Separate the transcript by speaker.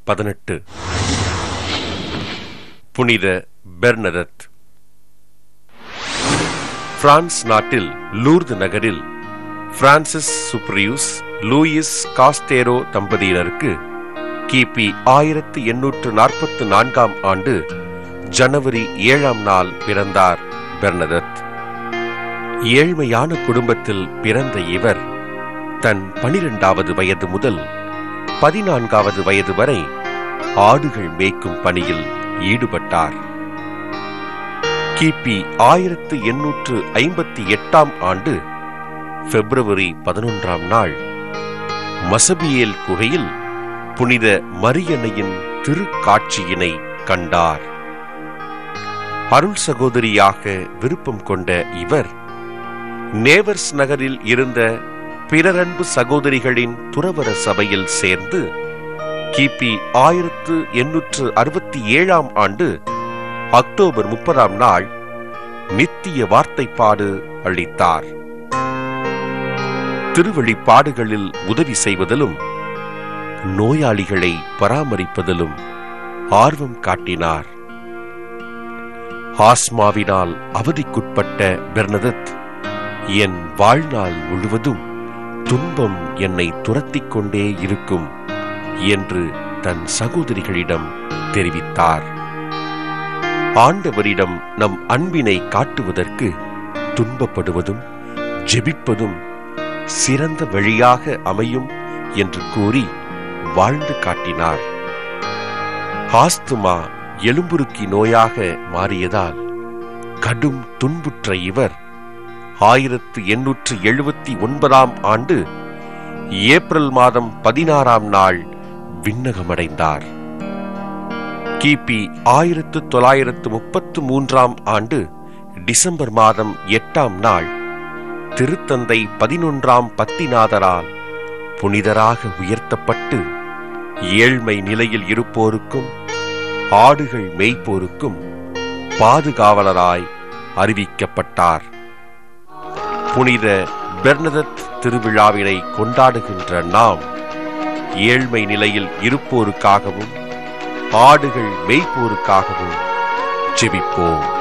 Speaker 1: பதினெட்டு புனித Bernadette France நாட்டில் லூர்து நகரில் பிரான்சிஸ் சுப்ரியூஸ் லூயிஸ் காஸ்டேரோ தம்பதியினருக்கு கிபி ஆயிரத்து எண்ணூற்று நாற்பத்து நான்காம் ஆண்டு ஜனவரி ஏழாம் நாள் பிறந்தார் பெர்னதத் ஏழ்மையான குடும்பத்தில் பிறந்த இவர் தன் பனிரெண்டாவது வயது முதல் பதினான்காவது வயது வரை ஆடுகள் மேய்க்கும் பணியில் ஈடுபட்டார் கிபி ஆயிரத்து எண்ணூற்று ஐம்பத்தி எட்டாம் ஆண்டு பிப்ரவரி பதினொன்றாம் நாள் மசபியேல் குகையில் புனித மரியன்னையின் திருக்காட்சியினை கண்டார் அருள் சகோதரியாக விருப்பம் கொண்ட இவர் நேவர்ஸ் நகரில் இருந்த பிறரன்பு சகோதரிகளின் துறவர சபையில் சேர்ந்து கிபி ஆயிரத்து எண்ணூற்று அறுபத்தி ஏழாம் ஆண்டு அக்டோபர் முப்பதாம் நாள் நித்திய வார்த்தைப்பாடு அளித்தார் திருவழிப்பாடுகளில் உதவி செய்வதிலும் நோயாளிகளை பராமரிப்பதிலும் ஆர்வம் காட்டினார் ஆஸ்மாவினால் அவதிக்குட்பட்ட பெர்னதத் என் வாழ்நாள் முழுவதும் துன்பம் என்னை துரத்திக் கொண்டே இருக்கும் என்று தன் சகோதரிகளிடம் தெரிவித்தார் ஆண்டவரிடம் நம் அன்பினை காட்டுவதற்கு துன்பப்படுவதும் ஜெபிப்பதும் சிறந்த வழியாக அமையும் என்று கூறி வாழ்ந்து காட்டினார் ஆஸ்துமா எலும்புருக்கி நோயாக மாறியதால் கடும் துன்புற்ற இவர் ஆயிரத்து எண்ணூற்று எழுபத்தி ஒன்பதாம் ஆண்டு ஏப்ரல் மாதம் பதினாறாம் நாள் விண்ணகமடைந்தார் கிபி ஆயிரத்து தொள்ளாயிரத்து முப்பத்து மூன்றாம் ஆண்டு டிசம்பர் மாதம் எட்டாம் நாள் திருத்தந்தை பதினொன்றாம் பத்திநாதரால் புனிதராக உயர்த்தப்பட்டு ஏழ்மை நிலையில் இருப்போருக்கும் ஆடுகள் மேய்ப்போருக்கும் பாதுகாவலராய் அறிவிக்கப்பட்டார் புனித பெர்னதத் திருவிழாவினை கொண்டாடுகின்ற நாம் ஏழ்மை நிலையில் இருப்போருக்காகவும் ஆடுகள் மேய்ப்போருக்காகவும் ஜெபிப்போம்